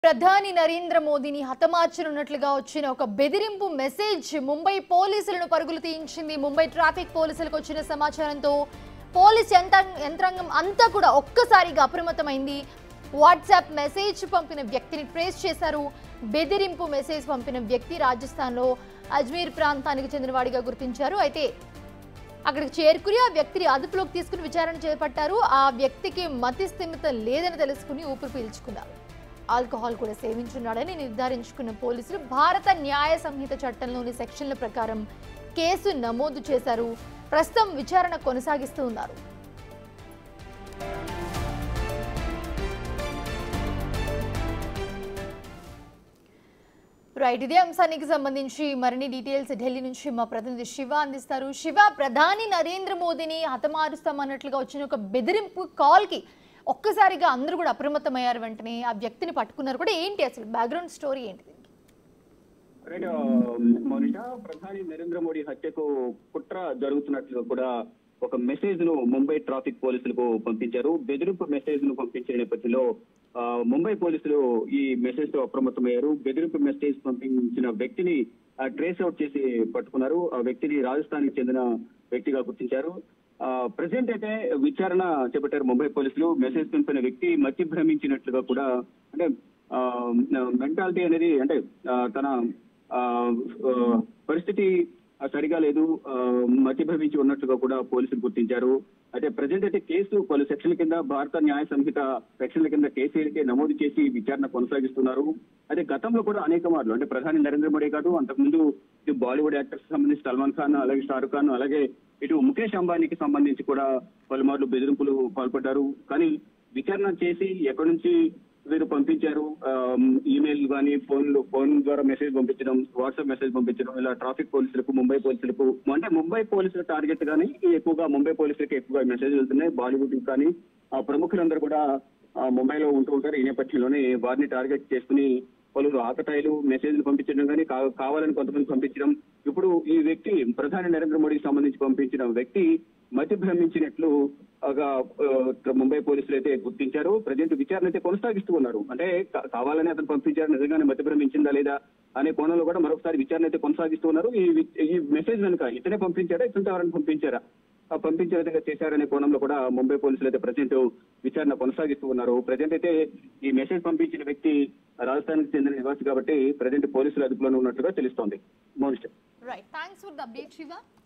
ప్రధాని నరేంద్ర మోదీని హతమార్చనున్నట్లుగా వచ్చిన ఒక బెదిరింపు మెసేజ్ ముంబై పోలీసులను పరుగులు తీయించింది ముంబై ట్రాఫిక్ పోలీసులకు వచ్చిన సమాచారంతో పోలీస్ యంత్రాంగ యంత్రాంగం అంతా కూడా ఒక్కసారిగా అప్రమత్తమైంది వాట్సాప్ మెసేజ్ పంపిన వ్యక్తిని ట్రేస్ చేశారు బెదిరింపు మెసేజ్ పంపిన వ్యక్తి రాజస్థాన్లో అజ్మీర్ ప్రాంతానికి చెందినవాడిగా గుర్తించారు అయితే అక్కడికి చేరుకుని ఆ వ్యక్తిని అదుపులోకి తీసుకుని విచారణ చేపట్టారు ఆ వ్యక్తికి మతి స్థిమితం లేదని తెలుసుకుని ఊపిరి పీల్చుకున్నారు ఆల్కహాల్ కూడా సేవించున్నాడని నిర్ధారించుకున్న పోలీసులు భారత న్యాయ సంహిత చట్టంలోని సెక్షన్ల ప్రకారం కేసు నమోదు చేశారు ప్రస్తుతం విచారణ కొనసాగిస్తూ ఉన్నారు రైట్ ఇదే అంశానికి సంబంధించి మరిన్ని డీటెయిల్స్ ఢిల్లీ నుంచి మా ప్రతినిధి శివ అందిస్తారు శివ ప్రధాని నరేంద్ర మోదీని హతమారుస్తామన్నట్లుగా వచ్చిన ఒక బెదిరింపు కాల్కి ఒక్కసారిగా అందరూ కూడా అప్రమత్తమయ్యారు వెంటనే ఆ వ్యక్తిని పట్టుకున్నారు కూడా ఏంటి అసలు బ్యాక్గ్రౌండ్ స్టోరీ ఏంటి దీనికి? రైట్ మౌనిష ప్రధాని నరేంద్ర మోడీ హత్యకు కుట్ర జరుగుతున్నట్లు కూడా ఒక మెసేజ్ ను ముంబై ట్రాఫిక్ పోలీసులకు పంపించారు బెదిరింపు మెసేజ్ ను పంపించిన నేపథ్యంలో ఆ, ముంబై పోలీసులు ఈ మెసేజ్ తో అప్రమత్తమయ్యారు బెదిరింపు మెసేజ్ పంపించిన వ్యక్తిని ట్రేస్ అవుట్ చేసి పట్టుకున్నారు ఆ వ్యక్తిని రాజస్థాన్ కి చెందిన వ్యక్తిగా గుర్తించారు ప్రెసెంట్ అయితే విచారణ చేపట్టారు ముంబై పోలీసులు మెసేజ్ పంపిన వ్యక్తి మతి భ్రమించినట్లుగా కూడా అంటే మెంటాలిటీ అనేది అంటే ఆ, తన ఆ, ఆ, పరిస్థితి ఆ, సరిగా లేదు ఆ, మతి భ్రమించి ఉన్నట్లుగా కూడా పోలీసులు గుర్తించారు అయితే ప్రజెంట్ అయితే కేసు పలు సెక్షన్ల కింద భారత న్యాయ సంహిత సెక్షన్ల కింద కేసు అయితే నమోదు చేసి విచారణ కొనసాగిస్తున్నారు అయితే గతంలో కూడా అనేక మార్లు అంటే ప్రధాని నరేంద్ర మోడీ కాదు అంతకుముందు ఇటు బాలీవుడ్ యాక్టర్స్ సంబంధించి సల్మాన్ ఖాన్ అలాగే షారుఖ్ ఖాన్ అలాగే ఇటు ముఖేష్ అంబానీకి సంబంధించి కూడా పలుమార్లు బెదిరింపులు పాల్పడ్డారు కానీ విచారణ చేసి ఎక్కడి నుంచి వీరు పంపించారు ఈమెయిల్ కానీ ఫోన్ ఫోన్ ద్వారా మెసేజ్ పంపించడం వాట్సాప్ మెసేజ్ పంపించడం ఇలా ట్రాఫిక్ పోలీసులకు ముంబై పోలీసులకు అంటే ముంబై పోలీసుల టార్గెట్ గానీ ఎక్కువగా ముంబై పోలీసులకి ఎక్కువగా మెసేజ్ వెళ్తున్నాయి బాలీవుడ్ కానీ ఆ ప్రముఖులందరూ కూడా ఆ, ముంబైలో ఉంటూ ఉంటారు ఈ నేపథ్యంలోనే వారిని టార్గెట్ చేసుకుని పలువురు ఆకతాయిలు మెసేజ్లు పంపించడం కానీ కా- కావాలని కొంతమంది పంపించడం ఇప్పుడు ఈ వ్యక్తి ప్రధాని నరేంద్ర మోడీకి సంబంధించి పంపించిన వ్యక్తి మతి భ్రమించినట్లు ఒక, ఆ, ముంబై పోలీసులు అయితే గుర్తించారు ప్రజెంట్ విచారణ అయితే కొనసాగిస్తూ ఉన్నారు అంటే కా- కావాలని అతను పంపించారు నిజంగానే మతి భ్రమించిందా లేదా అనే కోణంలో కూడా మరొకసారి విచారణ అయితే కొనసాగిస్తూ ఉన్నారు ఈ వి- ఈ మెసేజ్ వెనుక ఇతనే పంపించారా ఇతనితో ఎవరైనా పంపించారా ఆ పంపించే విధంగా చేశారనే కోణంలో కూడా ముంబై పోలీసులు అయితే ప్రజెంట్ విచారణ కొనసాగిస్తూ ఉన్నారు ప్రజెంట్ అయితే ఈ మెసేజ్ పంపించిన వ్యక్తి రాజస్థాన్కి చెందిన నివాసి కాబట్టి ప్రజెంట్ పోలీసుల అదుపులోనే ఉన్నట్టుగా తెలుస్తోంది మోనిస్టర్ right thanks for the update Shiva